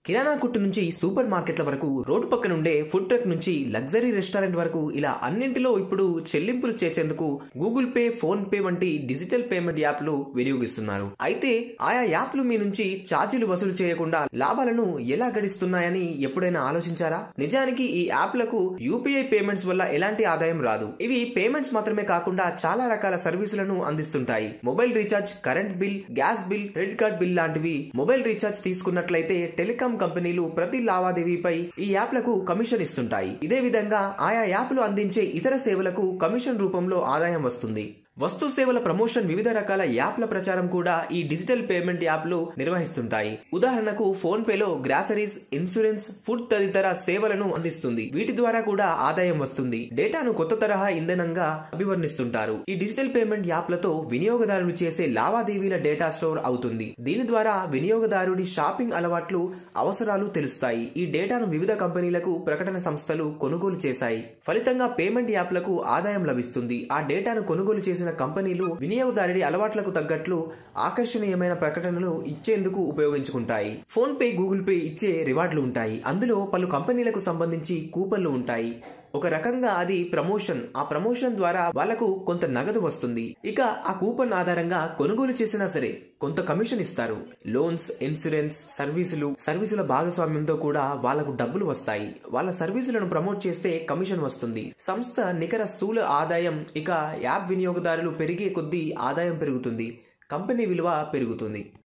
కిరాణా కొట్టు నుంచి సూపర్ మార్కెట్ల వరకు రోడ్డు పక్కన ఉండే ఫుడ్ ట్రక్ నుంచి లగ్జరీ రెస్టారెంట్ వరకు ఇలా అన్నింటిలో ఇప్పుడు చెల్లింపులు చేసేందుకు గూగుల్ పే ఫోన్ పే వంటి డిజిటల్ పేమెంట్ యాప్లు వినియోగిస్తున్నారు అయితే ఆయా యాప్లు మీ నుంచి ఛార్జీలు వసూలు చేయకుండా లాభాలను ఎలా గడిస్తున్నాయని ఎప్పుడైనా ఆలోచించారా నిజానికి ఈ యాప్లకు యూపీఐ పేమెంట్స్ వల్ల ఎలాంటి ఆదాయం రాదు ఇవి పేమెంట్స్ మాత్రమే కాకుండా చాలా రకాల సర్వీసులను అందిస్తుంటాయి mobile recharge current bill gas bill credit card bill లాంటివి మొబైల్ రీఛార్జ్ తీసుకున్నట్లయితే టెలికాం కంపెనీలు ప్రతి లావాదేవీపై ఈ యాప్లకు కమిషన్ ఇస్తుంటాయి ఇదే విధంగా ఆయా యాప్లు అందించే ఇతర సేవలకు కమిషన్ రూపంలో ఆదాయం వస్తుంది వస్తు సేవల ప్రమోషన్ వివిధ రకాల యాప్ల ప్రచారం కూడా ఈ డిజిటల్ పేమెంట్ యాప్లు నిర్వహిస్తుంటాయి ఉదాహరణకు ఫోన్ పేలో గ్రాసరీస్ ఇన్సూరెన్స్ ఫుడ్ తదితర సేవలను అందిస్తుంది వీటి ద్వారా కూడా ఆదాయం వస్తుంది డేటాను కొత్త తరహా ఇంధనంగా అభివర్ణిస్తుంటారు ఈ డిజిటల్ పేమెంట్ యాప్లతో వినియోగదారులు చేసే లావాదేవీల డేటా స్టోర్ అవుతుంది దీని ద్వారా వినియోగదారుడి షాపింగ్ అలవాట్లు అవసరాలు తెలుస్తాయి ఈ డేటాను వివిధ కంపెనీలకు ప్రకటన సంస్థలు కొనుగోలు చేశాయి ఫలితంగా పేమెంట్ యాప్లకు ఆదాయం లభిస్తుంది ఆ డేటాను కొనుగోలు చేసిన కంపెనీలు వినియోగదారుడి అలవాట్లకు తగ్గట్లు ఆకర్షణీయమైన ప్రకటనలు ఇచ్చేందుకు ఉపయోగించుకుంటాయి ఫోన్ పే గూగుల్ పే ఇచ్చే రివార్డులు ఉంటాయి అందులో పలు కంపెనీలకు సంబంధించి కూపన్లు ఉంటాయి ఒక రకంగా అది ప్రమోషన్ ఆ ప్రమోషన్ ద్వారా వాళ్లకు కొంత నగదు వస్తుంది ఇక ఆ కూపన్ ఆధారంగా కొనుగోలు చేసినా సరే కొంత కమిషన్ ఇస్తారు లోన్స్ ఇన్సూరెన్స్ సర్వీసులు సర్వీసుల భాగస్వామ్యంతో కూడా వాళ్లకు డబ్బులు వస్తాయి వాళ్ళ సర్వీసులను ప్రమోట్ చేస్తే కమిషన్ వస్తుంది సంస్థ నికర స్థూల ఆదాయం ఇక యాప్ వినియోగదారులు పెరిగే కొద్దీ ఆదాయం పెరుగుతుంది కంపెనీ విలువ పెరుగుతుంది